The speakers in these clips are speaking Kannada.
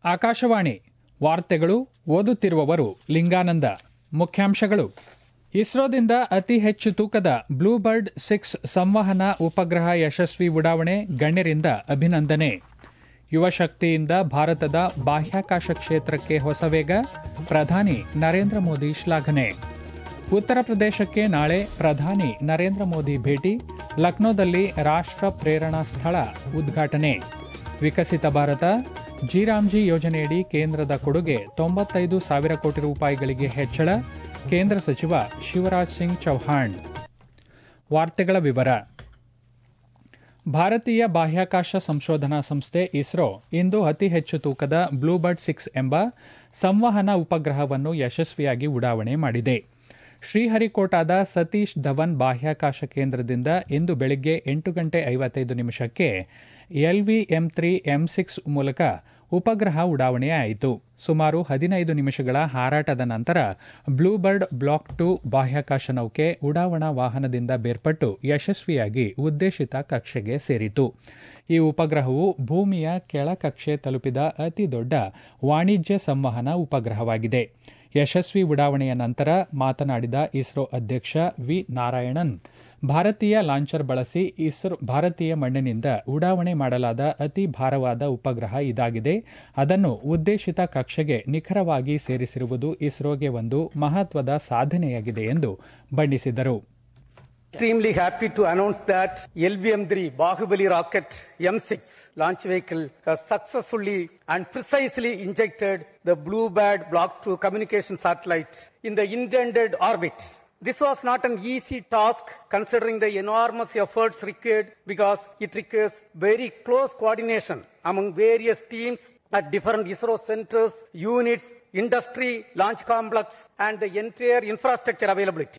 ಆಕಾಶವಾಣಿ ವಾರ್ತೆಗಳು ಓದುತ್ತಿರುವವರು ಲಿಂಗಾನಂದ ಮುಖ್ಯಾಂಶಗಳು ಇಸ್ರೋದಿಂದ ಅತಿ ಹೆಚ್ಚು ತೂಕದ ಬ್ಲೂಬರ್ಡ್ ಸಿಕ್ಸ್ ಸಂವಹನ ಉಪಗ್ರಹ ಯಶಸ್ವಿ ಉಡಾವಣೆ ಗಣ್ಯರಿಂದ ಅಭಿನಂದನೆ ಯುವ ಶಕ್ತಿಯಿಂದ ಭಾರತದ ಬಾಹ್ಯಾಕಾಶ ಕ್ಷೇತ್ರಕ್ಕೆ ಹೊಸ ವೇಗ ಪ್ರಧಾನಿ ನರೇಂದ್ರ ಮೋದಿ ಶ್ಲಾಘನೆ ಉತ್ತರ ಪ್ರದೇಶಕ್ಕೆ ನಾಳೆ ಪ್ರಧಾನಿ ನರೇಂದ್ರ ಮೋದಿ ಭೇಟಿ ಲಕ್ನೋದಲ್ಲಿ ರಾಷ್ಟ್ರ ಪ್ರೇರಣಾ ಸ್ಥಳ ಉದ್ಘಾಟನೆ ವಿಕಸಿತ ಭಾರತ ಜಿರಾಮ್ಜಿ ಯೋಜನೆಯಡಿ ಕೇಂದ್ರದ ಕೊಡುಗೆ ತೊಂಬತ್ತೈದು ಸಾವಿರ ಕೋಟಿ ರೂಪಾಯಿಗಳಿಗೆ ಹೆಚ್ಚಳ ಕೇಂದ್ರ ಸಚಿವ ಶಿವರಾಜ್ ಸಿಂಗ್ ಚೌಹಾಣ್ ವಾರ್ತೆಗಳ ವಿವರ ಭಾರತೀಯ ಬಾಹ್ಯಾಕಾಶ ಸಂಶೋಧನಾ ಸಂಸ್ಥೆ ಇಸ್ರೋ ಇಂದು ಅತಿ ಹೆಚ್ಚು ತೂಕದ ಬ್ಲೂಬರ್ಡ್ ಸಿಕ್ಸ್ ಎಂಬ ಸಂವಹನ ಉಪಗ್ರಹವನ್ನು ಯಶಸ್ವಿಯಾಗಿ ಉಡಾವಣೆ ಮಾಡಿದೆ ಶ್ರೀಹರಿಕೋಟಾದ ಸತೀಶ್ ಧವನ್ ಬಾಹ್ಯಾಕಾಶ ಕೇಂದ್ರದಿಂದ ಇಂದು ಬೆಳಗ್ಗೆ ಎಂಟು ಗಂಟೆ ಐವತ್ತೈದು ನಿಮಿಷಕ್ಕೆ LV M three M six ಮೂಲಕ ಉಪಗ್ರಹ ಉಡಾವಣೆಯಾಯಿತು ಸುಮಾರು ಹದಿನೈದು ನಿಮಿಷಗಳ ಹಾರಾಟದ ನಂತರ ಬ್ಲೂಬರ್ಡ್ ಬ್ಲಾಕ್ ಟು ಬಾಹ್ಯಾಕಾಶ ನೌಕೆ ಉಡಾವಣಾ ವಾಹನದಿಂದ ಬೇರ್ಪಟ್ಟು ಯಶಸ್ವಿಯಾಗಿ ಉದ್ದೇಶಿತ ಕಕ್ಷೆಗೆ ಸೇರಿತು ಈ ಉಪಗ್ರಹವು ಭೂಮಿಯ ಕೆಳಕಕ್ಷೆ ತಲುಪಿದ ಅತಿ ದೊಡ್ಡ ವಾಣಿಜ್ಯ ಸಂವಹನ ಉಪಗ್ರಹವಾಗಿದೆ ಯಶಸ್ವಿ ಉಡಾವಣೆಯ ನಂತರ ಮಾತನಾಡಿದ ಇಸ್ರೋ ಅಧ್ಯಕ್ಷ ವಿ ನಾರಾಯಣನ್ ಭಾರತೀಯ ಲಾಂಚರ್ ಬಳಸಿ ಇಸ್ರೋ ಭಾರತೀಯ ಮಣ್ಣಿನಿಂದ ಉಡಾವಣೆ ಮಾಡಲಾದ ಅತಿ ಭಾರವಾದ ಉಪಗ್ರಹ ಇದಾಗಿದೆ ಅದನ್ನು ಉದ್ದೇಶಿತ ಕಕ್ಷೆಗೆ ನಿಖರವಾಗಿ ಸೇರಿಸಿರುವುದು ಇಸ್ರೋಗೆ ಒಂದು ಮಹತ್ವದ ಸಾಧನೆಯಾಗಿದೆ ಎಂದು ಬಣ್ಣಿಸಿದರು Extremely happy to announce that LBM-3 Bahubali rocket M6 launch vehicle has successfully and precisely injected the Bluebird Block 2 communication satellite in the intended orbit. This was not an easy task considering the enormous efforts required because it requires very close coordination among various teams at different ISRO centers, units, industry, launch complex, and the entire infrastructure availability.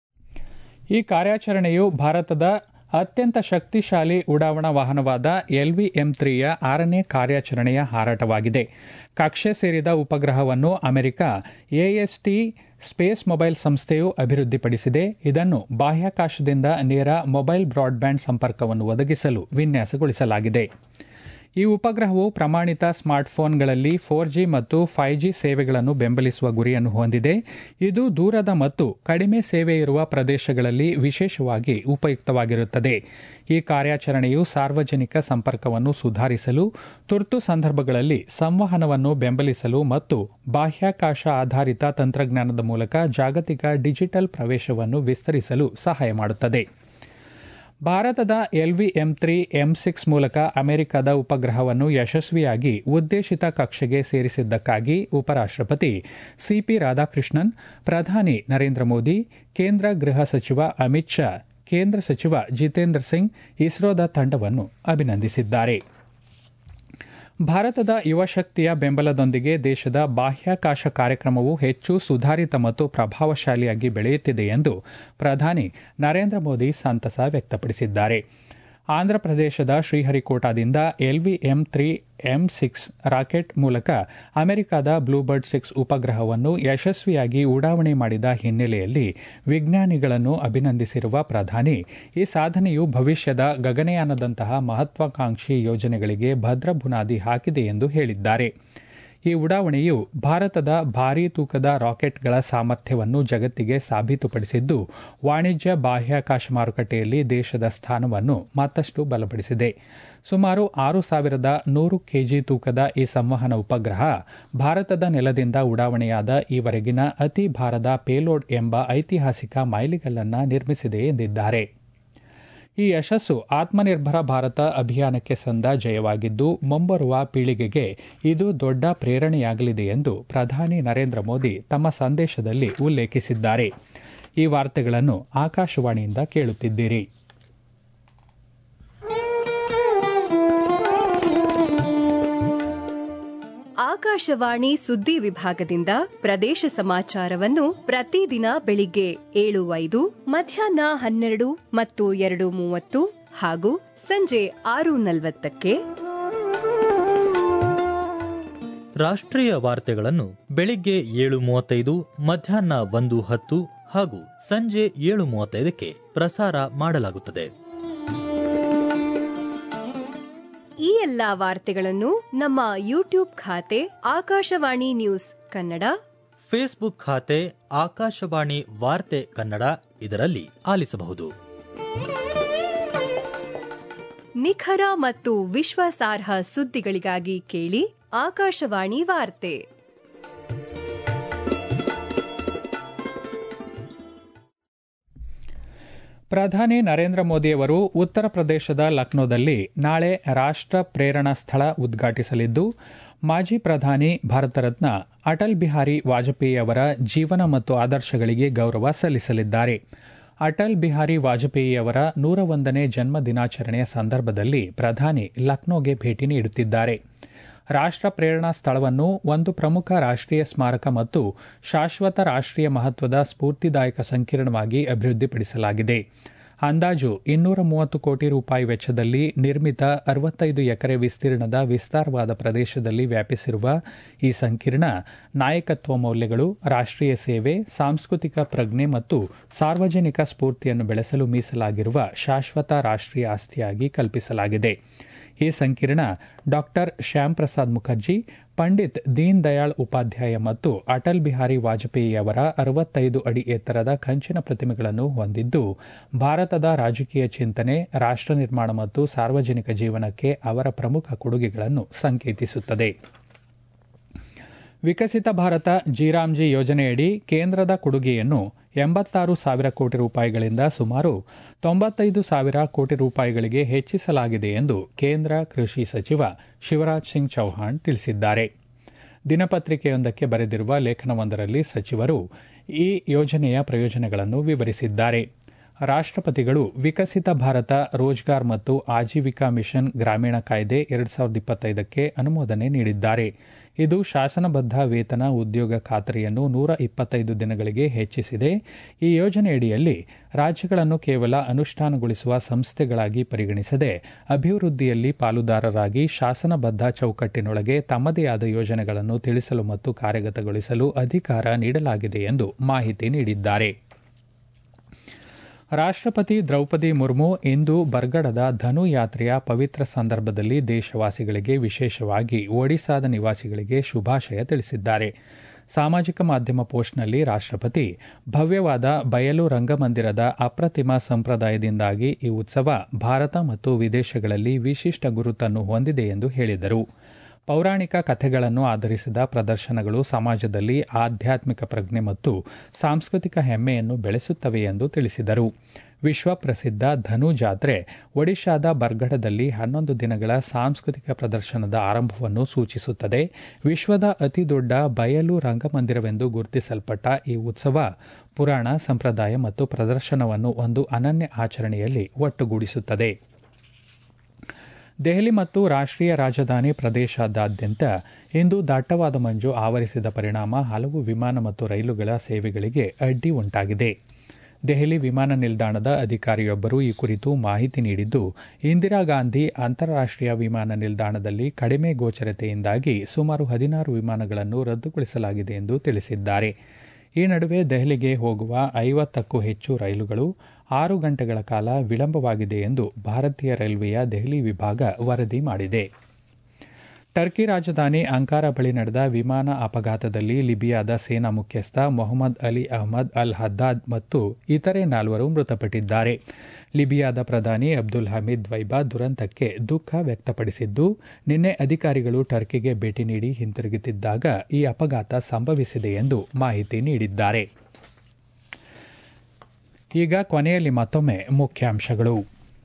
ಈ ಕಾರ್ಯಾಚರಣೆಯು ಭಾರತದ ಅತ್ಯಂತ ಶಕ್ತಿಶಾಲಿ ಉಡಾವಣಾ ವಾಹನವಾದ ಎಲ್ವಿ ಎಂ ತ್ರೀಯ ಆರನೇ ಕಾರ್ಯಾಚರಣೆಯ ಹಾರಾಟವಾಗಿದೆ ಕಕ್ಷೆ ಸೇರಿದ ಉಪಗ್ರಹವನ್ನು ಅಮೆರಿಕ ಎಎಸ್ಟಿ ಸ್ಪೇಸ್ ಮೊಬೈಲ್ ಸಂಸ್ಥೆಯು ಅಭಿವೃದ್ಧಿಪಡಿಸಿದೆ ಇದನ್ನು ಬಾಹ್ಯಾಕಾಶದಿಂದ ನೇರ ಮೊಬೈಲ್ ಬ್ರಾಡ್ಬ್ಯಾಂಡ್ ಸಂಪರ್ಕವನ್ನು ಒದಗಿಸಲು ವಿನ್ಯಾಸಗೊಳಿಸಲಾಗಿದೆ ಈ ಉಪಗ್ರಹವು ಪ್ರಮಾಣಿತ ಸ್ಮಾರ್ಟ್ಫೋನ್ಗಳಲ್ಲಿ ಫೋರ್ ಜಿ ಮತ್ತು ಫೈವ್ ಜಿ ಸೇವೆಗಳನ್ನು ಬೆಂಬಲಿಸುವ ಗುರಿಯನ್ನು ಹೊಂದಿದೆ ಇದು ದೂರದ ಮತ್ತು ಕಡಿಮೆ ಸೇವೆ ಇರುವ ಪ್ರದೇಶಗಳಲ್ಲಿ ವಿಶೇಷವಾಗಿ ಉಪಯುಕ್ತವಾಗಿರುತ್ತದೆ ಈ ಕಾರ್ಯಾಚರಣೆಯು ಸಾರ್ವಜನಿಕ ಸಂಪರ್ಕವನ್ನು ಸುಧಾರಿಸಲು ತುರ್ತು ಸಂದರ್ಭಗಳಲ್ಲಿ ಸಂವಹನವನ್ನು ಬೆಂಬಲಿಸಲು ಮತ್ತು ಬಾಹ್ಯಾಕಾಶ ಆಧಾರಿತ ತಂತ್ರಜ್ಞಾನದ ಮೂಲಕ ಜಾಗತಿಕ ಡಿಜಿಟಲ್ ಪ್ರವೇಶವನ್ನು ವಿಸ್ತರಿಸಲು ಸಹಾಯ ಮಾಡುತ್ತದೆ ಭಾರತದ LV M three M six ಮೂಲಕ ಅಮೆರಿಕದ ಉಪಗ್ರಹವನ್ನು ಯಶಸ್ವಿಯಾಗಿ ಉದ್ದೇಶಿತ ಕಕ್ಷೆಗೆ ಸೇರಿಸಿದ್ದಕ್ಕಾಗಿ ಉಪರಾಷ್ಟಪತಿ ಸಿಪಿ ರಾಧಾಕೃಷ್ಣನ್ ಪ್ರಧಾನಿ ನರೇಂದ್ರ ಮೋದಿ ಕೇಂದ್ರ ಗೃಹ ಸಚಿವ ಅಮಿತ್ ಶಾ ಕೇಂದ್ರ ಸಚಿವ ಜಿತೇಂದ್ರ ಸಿಂಗ್ ಇಸ್ರೋದ ತಂಡವನ್ನು ಅಭಿನಂದಿಸಿದ್ದಾರೆ ಭಾರತದ ಯುವಶಕ್ತಿಯ ಬೆಂಬಲದೊಂದಿಗೆ ದೇಶದ ಬಾಹ್ಯಾಕಾಶ ಕಾರ್ಯಕ್ರಮವು ಹೆಚ್ಚು ಸುಧಾರಿತ ಮತ್ತು ಪ್ರಭಾವಶಾಲಿಯಾಗಿ ಬೆಳೆಯುತ್ತಿದೆ ಎಂದು ಪ್ರಧಾನಿ ನರೇಂದ್ರ ಮೋದಿ ಸಂತಸ ವ್ಯಕ್ತಪಡಿಸಿದ್ದಾರೆ ಆಂಧ್ರಪ್ರದೇಶದ ಶ್ರೀಹರಿಕೋಟಾದಿಂದ LV M three M six rocket ಮೂಲಕ ಅಮೆರಿಕದ ಬ್ಲೂಬರ್ಡ್ ಸಿಕ್ಸ್ ಉಪಗ್ರಹವನ್ನು ಯಶಸ್ವಿಯಾಗಿ ಉಡಾವಣೆ ಮಾಡಿದ ಹಿನ್ನೆಲೆಯಲ್ಲಿ ವಿಜ್ಞಾನಿಗಳನ್ನು ಅಭಿನಂದಿಸಿರುವ ಪ್ರಧಾನಿ ಈ ಸಾಧನೆಯು ಭವಿಷ್ಯದ ಗಗನಯಾನದಂತಹ ಮಹತ್ವಾಕಾಂಕ್ಷಿ ಯೋಜನೆಗಳಿಗೆ ಭದ್ರ ಬುನಾದಿ ಹಾಕಿದೆ ಎಂದು ಹೇಳಿದ್ದಾರೆ ಈ ಉಡಾವಣೆಯು ಭಾರತದ ಭಾರೀ ತೂಕದ ರಾಕೆಟ್ಗಳ ಸಾಮರ್ಥ್ಯವನ್ನು ಜಗತ್ತಿಗೆ ಸಾಬೀತುಪಡಿಸಿದ್ದು ವಾಣಿಜ್ಯ ಬಾಹ್ಯಾಕಾಶ ಮಾರುಕಟ್ಟೆಯಲ್ಲಿ ದೇಶದ ಸ್ಥಾನವನ್ನು ಮತ್ತಷ್ಟು ಬಲಪಡಿಸಿದೆ ಸುಮಾರು ಆರು ಸಾವಿರದ ನೂರು ಕೆಜಿ ತೂಕದ ಈ ಸಂವಹನ ಉಪಗ್ರಹ ಭಾರತದ ನೆಲದಿಂದ ಉಡಾವಣೆಯಾದ ಈವರೆಗಿನ ಅತಿ ಭಾರದ ಪೇಲೋಡ್ ಎಂಬ ಐತಿಹಾಸಿಕ ಮೈಲಿಗಲ್ಲನ್ನು ನಿರ್ಮಿಸಿದೆ ಎಂದಿದ್ದಾರೆ ಈ ಯಶಸ್ಸು ಆತ್ಮನಿರ್ಭರ ಭಾರತ ಅಭಿಯಾನಕ್ಕೆ ಸಂದ ಜಯವಾಗಿದ್ದು ಮುಂಬರುವ ಪೀಳಿಗೆಗೆ ಇದು ದೊಡ್ಡ ಪ್ರೇರಣೆಯಾಗಲಿದೆ ಎಂದು ಪ್ರಧಾನಿ ನರೇಂದ್ರ ಮೋದಿ ತಮ್ಮ ಸಂದೇಶದಲ್ಲಿ ಉಲ್ಲೇಖಿಸಿದ್ದಾರೆ ಈ ವಾರ್ತೆಗಳನ್ನು ಆಕಾಶವಾಣಿಯಿಂದ ಕೇಳುತ್ತಿದ್ದೀರಿ ಆಕಾಶವಾಣಿ ಸುದ್ದಿ ವಿಭಾಗದಿಂದ ಪ್ರದೇಶ ಸಮಾಚಾರವನ್ನು ಪ್ರತಿದಿನ ಬೆಳಿಗ್ಗೆ ಏಳು ಐದು ಮಧ್ಯಾಹ್ನ ಹನ್ನೆರಡು ಮತ್ತು ಎರಡು ಮೂವತ್ತು ಹಾಗೂ ಸಂಜೆ ಆರು ನಲವತ್ತಕ್ಕೆ ರಾಷ್ಟ್ರೀಯ ವಾರ್ತೆಗಳನ್ನು ಬೆಳಿಗ್ಗೆ ಏಳು ಮೂವತ್ತೈದು ಮಧ್ಯಾಹ್ನ ಒಂದು ಹತ್ತು ಹಾಗೂ ಸಂಜೆ ಏಳು ಮೂವತ್ತೈದಕ್ಕೆ ಪ್ರಸಾರ ಮಾಡಲಾಗುತ್ತದೆ ಈ ಎಲ್ಲಾ ವಾರ್ತೆಗಳನ್ನು ನಮ್ಮ ಯೂಟ್ಯೂಬ್ ಖಾತೆ ಆಕಾಶವಾಣಿ ನ್ಯೂಸ್ ಕನ್ನಡ ಫೇಸ್ಬುಕ್ ಖಾತೆ ಆಕಾಶವಾಣಿ ವಾರ್ತೆ ಕನ್ನಡ ಇದರಲ್ಲಿ ಆಲಿಸಬಹುದು ನಿಖರ ಮತ್ತು ವಿಶ್ವಾಸಾರ್ಹ ಸುದ್ದಿಗಳಿಗಾಗಿ ಕೇಳಿ ಆಕಾಶವಾಣಿ ವಾರ್ತೆ ಪ್ರಧಾನಿ ನರೇಂದ್ರ ಮೋದಿಯವರು ಉತ್ತರ ಪ್ರದೇಶದ ಲಕ್ನೋದಲ್ಲಿ ನಾಳೆ ರಾಷ್ಟ್ರ ಪ್ರೇರಣಾ ಸ್ಥಳ ಉದ್ಘಾಟಿಸಲಿದ್ದು ಮಾಜಿ ಪ್ರಧಾನಿ ಭಾರತ ರತ್ನ ಅಟಲ್ ಬಿಹಾರಿ ವಾಜಪೇಯಿ ಅವರ ಜೀವನ ಮತ್ತು ಆದರ್ಶಗಳಿಗೆ ಗೌರವ ಸಲ್ಲಿಸಲಿದ್ದಾರೆ ಅಟಲ್ ಬಿಹಾರಿ ವಾಜಪೇಯಿ ಅವರ ನೂರ ಒಂದನೇ ಜನ್ಮ ದಿನಾಚರಣೆಯ ಸಂದರ್ಭದಲ್ಲಿ ಪ್ರಧಾನಿ ಲಕ್ನೋಗೆ ಭೇಟಿ ನೀಡುತ್ತಿದ್ದಾರೆ ರಾಷ್ಟ್ರ ಪ್ರೇರಣಾ ಸ್ಥಳವನ್ನು ಒಂದು ಪ್ರಮುಖ ರಾಷ್ಟ್ರೀಯ ಸ್ಮಾರಕ ಮತ್ತು ಶಾಶ್ವತ ರಾಷ್ಟ್ರೀಯ ಮಹತ್ವದ ಸ್ಫೂರ್ತಿದಾಯಕ ಸಂಕೀರ್ಣವಾಗಿ ಅಭಿವೃದ್ಧಿಪಡಿಸಲಾಗಿದೆ ಅಂದಾಜು ಇನ್ನೂರ ಮೂವತ್ತು ಕೋಟಿ ರೂಪಾಯಿ ವೆಚ್ಚದಲ್ಲಿ ನಿರ್ಮಿತ ಅರವತ್ತೈದು ಎಕರೆ ವಿಸ್ತೀರ್ಣದ ವಿಸ್ತಾರವಾದ ಪ್ರದೇಶದಲ್ಲಿ ವ್ಯಾಪಿಸಿರುವ ಈ ಸಂಕೀರ್ಣ ನಾಯಕತ್ವ ಮೌಲ್ಯಗಳು ರಾಷ್ಟ್ರೀಯ ಸೇವೆ ಸಾಂಸ್ಕೃತಿಕ ಪ್ರಜ್ಞೆ ಮತ್ತು ಸಾರ್ವಜನಿಕ ಸ್ಫೂರ್ತಿಯನ್ನು ಬೆಳೆಸಲು ಮೀಸಲಾಗಿರುವ ಶಾಶ್ವತ ರಾಷ್ಟ್ರೀಯ ಆಸ್ತಿಯಾಗಿ ಕಲ್ಪಿಸಲಾಗಿದೆ ಈ ಸಂಕೀರ್ಣ ಡಾಕ್ಟರ್ ಶ್ಯಾಮ್ ಪ್ರಸಾದ್ ಮುಖರ್ಜಿ ಪಂಡಿತ್ ದೀನ್ ದಯಾಳ್ ಉಪಾಧ್ಯಾಯ ಮತ್ತು ಅಟಲ್ ಬಿಹಾರಿ ವಾಜಪೇಯಿ ಅವರ ಅರವತ್ತೈದು ಅಡಿ ಎತ್ತರದ ಕಂಚಿನ ಪ್ರತಿಮೆಗಳನ್ನು ಹೊಂದಿದ್ದು ಭಾರತದ ರಾಜಕೀಯ ಚಿಂತನೆ ರಾಷ್ಟ್ರ ನಿರ್ಮಾಣ ಮತ್ತು ಸಾರ್ವಜನಿಕ ಜೀವನಕ್ಕೆ ಅವರ ಪ್ರಮುಖ ಕೊಡುಗೆಗಳನ್ನು ಸಂಕೇತಿಸುತ್ತದೆ ವಿಕಸಿತ ಭಾರತ ಜಿರಾಮ್ಜಿ ಯೋಜನೆಯಡಿ ಕೇಂದ್ರದ ಕೊಡುಗೆಯನ್ನು ಎಂಬತ್ತಾರು ಸಾವಿರ ಕೋಟಿ ರೂಪಾಯಿಗಳಿಂದ ಸುಮಾರು ತೊಂಬತ್ತೈದು ಸಾವಿರ ಕೋಟಿ ರೂಪಾಯಿಗಳಿಗೆ ಹೆಚ್ಚಿಸಲಾಗಿದೆ ಎಂದು ಕೇಂದ್ರ ಕೃಷಿ ಸಚಿವ ಶಿವರಾಜ್ ಸಿಂಗ್ ಚೌಹಾಣ್ ತಿಳಿಸಿದ್ದಾರೆ ದಿನಪತ್ರಿಕೆಯೊಂದಕ್ಕೆ ಬರೆದಿರುವ ಲೇಖನವೊಂದರಲ್ಲಿ ಸಚಿವರು ಈ ಯೋಜನೆಯ ಪ್ರಯೋಜನಗಳನ್ನು ವಿವರಿಸಿದ್ದಾರೆ ರಾಷ್ಟ್ರಪತಿಗಳು ವಿಕಸಿತ ಭಾರತ ರೋಜ್ಗಾರ್ ಮತ್ತು ಆಜೀವಿಕಾ ಮಿಷನ್ ಗ್ರಾಮೀಣ ಕಾಯ್ದೆ ಎರಡು ಸಾವಿರದ ಇಪ್ಪತ್ತೈದಕ್ಕೆ ಅನುಮೋದನೆ ನೀಡಿದ್ದಾರೆ ಇದು ಶಾಸನಬದ್ಧ ವೇತನ ಉದ್ಯೋಗ ಖಾತರಿಯನ್ನು ನೂರ ಇಪ್ಪತ್ತೈದು ದಿನಗಳಿಗೆ ಹೆಚ್ಚಿಸಿದೆ ಈ ಯೋಜನೆಯಡಿಯಲ್ಲಿ ರಾಜ್ಯಗಳನ್ನು ಕೇವಲ ಅನುಷ್ಠಾನಗೊಳಿಸುವ ಸಂಸ್ಥೆಗಳಾಗಿ ಪರಿಗಣಿಸದೆ ಅಭಿವೃದ್ಧಿಯಲ್ಲಿ ಪಾಲುದಾರರಾಗಿ ಶಾಸನಬದ್ಧ ಚೌಕಟ್ಟಿನೊಳಗೆ ತಮ್ಮದೇ ಆದ ಯೋಜನೆಗಳನ್ನು ತಿಳಿಸಲು ಮತ್ತು ಕಾರ್ಯಗತಗೊಳಿಸಲು ಅಧಿಕಾರ ನೀಡಲಾಗಿದೆ ಎಂದು ಮಾಹಿತಿ ನೀಡಿದ್ದಾರೆ ರಾಷ್ಟ್ರಪತಿ ದ್ರೌಪದಿ ಮುರ್ಮು ಇಂದು ಬರ್ಗಡದ ಧನು ಯಾತ್ರೆಯ ಪವಿತ್ರ ಸಂದರ್ಭದಲ್ಲಿ ದೇಶವಾಸಿಗಳಿಗೆ ವಿಶೇಷವಾಗಿ ಒಡಿಸಾದ ನಿವಾಸಿಗಳಿಗೆ ಶುಭಾಶಯ ತಿಳಿಸಿದ್ದಾರೆ ಸಾಮಾಜಿಕ ಮಾಧ್ಯಮ ಪೋಸ್ಟ್ನಲ್ಲಿ ರಾಷ್ಟ್ರಪತಿ ಭವ್ಯವಾದ ಬಯಲು ರಂಗಮಂದಿರದ ಅಪ್ರತಿಮ ಸಂಪ್ರದಾಯದಿಂದಾಗಿ ಈ ಉತ್ಸವ ಭಾರತ ಮತ್ತು ವಿದೇಶಗಳಲ್ಲಿ ವಿಶಿಷ್ಟ ಗುರುತನ್ನು ಹೊಂದಿದೆ ಎಂದು ಹೇಳಿದರು ಪೌರಾಣಿಕ ಕಥೆಗಳನ್ನು ಆಧರಿಸಿದ ಪ್ರದರ್ಶನಗಳು ಸಮಾಜದಲ್ಲಿ ಆಧ್ಯಾತ್ಮಿಕ ಪ್ರಜ್ಞೆ ಮತ್ತು ಸಾಂಸ್ಕೃತಿಕ ಹೆಮ್ಮೆಯನ್ನು ಬೆಳೆಸುತ್ತವೆ ಎಂದು ತಿಳಿಸಿದರು ವಿಶ್ವ ಪ್ರಸಿದ್ಧ ಧನು ಜಾತ್ರೆ ಒಡಿಶಾದ ಬರ್ಗಢದಲ್ಲಿ ಹನ್ನೊಂದು ದಿನಗಳ ಸಾಂಸ್ಕೃತಿಕ ಪ್ರದರ್ಶನದ ಆರಂಭವನ್ನು ಸೂಚಿಸುತ್ತದೆ ವಿಶ್ವದ ಅತಿದೊಡ್ಡ ಬಯಲು ರಂಗಮಂದಿರವೆಂದು ಗುರುತಿಸಲ್ಪಟ್ಟ ಈ ಉತ್ಸವ ಪುರಾಣ ಸಂಪ್ರದಾಯ ಮತ್ತು ಪ್ರದರ್ಶನವನ್ನು ಒಂದು ಅನನ್ಯ ಆಚರಣೆಯಲ್ಲಿ ಒಟ್ಟುಗೂಡಿಸುತ್ತದೆ ದೆಹಲಿ ಮತ್ತು ರಾಷ್ಟ್ರೀಯ ರಾಜಧಾನಿ ಪ್ರದೇಶದಾದ್ಯಂತ ಇಂದು ದಟ್ಟವಾದ ಮಂಜು ಆವರಿಸಿದ ಪರಿಣಾಮ ಹಲವು ವಿಮಾನ ಮತ್ತು ರೈಲುಗಳ ಸೇವೆಗಳಿಗೆ ಅಡ್ಡಿ ಉಂಟಾಗಿದೆ ದೆಹಲಿ ವಿಮಾನ ನಿಲ್ದಾಣದ ಅಧಿಕಾರಿಯೊಬ್ಬರು ಈ ಕುರಿತು ಮಾಹಿತಿ ನೀಡಿದ್ದು ಇಂದಿರಾ ಗಾಂಧಿ ಅಂತಾರಾಷ್ಟೀಯ ವಿಮಾನ ನಿಲ್ದಾಣದಲ್ಲಿ ಕಡಿಮೆ ಗೋಚರತೆಯಿಂದಾಗಿ ಸುಮಾರು ಹದಿನಾರು ವಿಮಾನಗಳನ್ನು ರದ್ದುಗೊಳಿಸಲಾಗಿದೆ ಎಂದು ತಿಳಿಸಿದ್ದಾರೆ ಈ ನಡುವೆ ದೆಹಲಿಗೆ ಹೋಗುವ ಐವತ್ತಕ್ಕೂ ಹೆಚ್ಚು ರೈಲುಗಳು ಆರು ಗಂಟೆಗಳ ಕಾಲ ವಿಳಂಬವಾಗಿದೆ ಎಂದು ಭಾರತೀಯ ರೈಲ್ವೆಯ ದೆಹಲಿ ವಿಭಾಗ ವರದಿ ಮಾಡಿದೆ ಟರ್ಕಿ ರಾಜಧಾನಿ ಅಂಕಾರ ಬಳಿ ನಡೆದ ವಿಮಾನ ಅಪಘಾತದಲ್ಲಿ ಲಿಬಿಯಾದ ಸೇನಾ ಮುಖ್ಯಸ್ಥ ಮೊಹಮ್ಮದ್ ಅಲಿ ಅಹ್ಮದ್ ಅಲ್ ಹದ್ದಾದ್ ಮತ್ತು ಇತರೆ ನಾಲ್ವರು ಮೃತಪಟ್ಟಿದ್ದಾರೆ ಲಿಬಿಯಾದ ಪ್ರಧಾನಿ ಅಬ್ದುಲ್ ಹಮೀದ್ ವೈಬಾ ದುರಂತಕ್ಕೆ ದುಃಖ ವ್ಯಕ್ತಪಡಿಸಿದ್ದು ನಿನ್ನೆ ಅಧಿಕಾರಿಗಳು ಟರ್ಕಿಗೆ ಭೇಟಿ ನೀಡಿ ಹಿಂತಿರುಗುತ್ತಿದ್ದಾಗ ಈ ಅಪಘಾತ ಸಂಭವಿಸಿದೆ ಎಂದು ಮಾಹಿತಿ ನೀಡಿದ್ದಾರೆ ಈಗ ಕೊನೆಯಲ್ಲಿ ಮತ್ತೊಮ್ಮೆ ಮುಖ್ಯಾಂಶಗಳು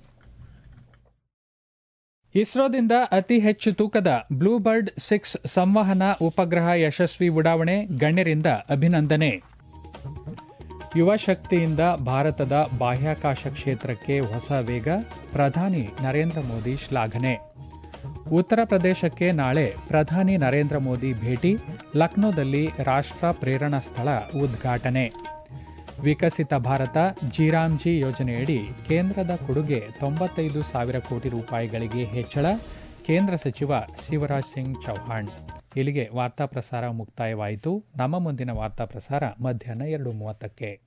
ಇಸ್ರೋದಿಂದ ಅತಿ ಹೆಚ್ಚು ತೂಕದ ಬ್ಲೂಬರ್ಡ್ ಸಿಕ್ಸ್ ಸಂವಹನ ಉಪಗ್ರಹ ಯಶಸ್ವಿ ಉಡಾವಣೆ ಗಣ್ಯರಿಂದ ಅಭಿನಂದನೆ ಯುವ ಶಕ್ತಿಯಿಂದ ಭಾರತದ ಬಾಹ್ಯಾಕಾಶ ಕ್ಷೇತ್ರಕ್ಕೆ ಹೊಸ ವೇಗ ಪ್ರಧಾನಿ ನರೇಂದ್ರ ಮೋದಿ ಶ್ಲಾಘನೆ ಉತ್ತರ ಪ್ರದೇಶಕ್ಕೆ ನಾಳೆ ಪ್ರಧಾನಿ ನರೇಂದ್ರ ಮೋದಿ ಭೇಟಿ ಲಕ್ನೋದಲ್ಲಿ ರಾಷ್ಟ್ರ ಪ್ರೇರಣಾ ಸ್ಥಳ ಉದ್ಘಾಟನೆ ವಿಕಸಿತ ಭಾರತ ಜಿರಾಮ್ಜಿ ಯೋಜನೆಯಡಿ ಕೇಂದ್ರದ ಕೊಡುಗೆ ತೊಂಬತ್ತೈದು ಸಾವಿರ ಕೋಟಿ ರೂಪಾಯಿಗಳಿಗೆ ಹೆಚ್ಚಳ ಕೇಂದ್ರ ಸಚಿವ ಶಿವರಾಜ್ ಸಿಂಗ್ ಚೌಹಾಣ್ ಇಲ್ಲಿಗೆ ವಾರ್ತಾ ಪ್ರಸಾರ ಮುಕ್ತಾಯವಾಯಿತು ನಮ್ಮ ಮುಂದಿನ ವಾರ್ತಾ ಪ್ರಸಾರ ಮಧ್ಯಾಹ್ನ ಎರಡು ಮೂವತ್ತಕ್ಕೆ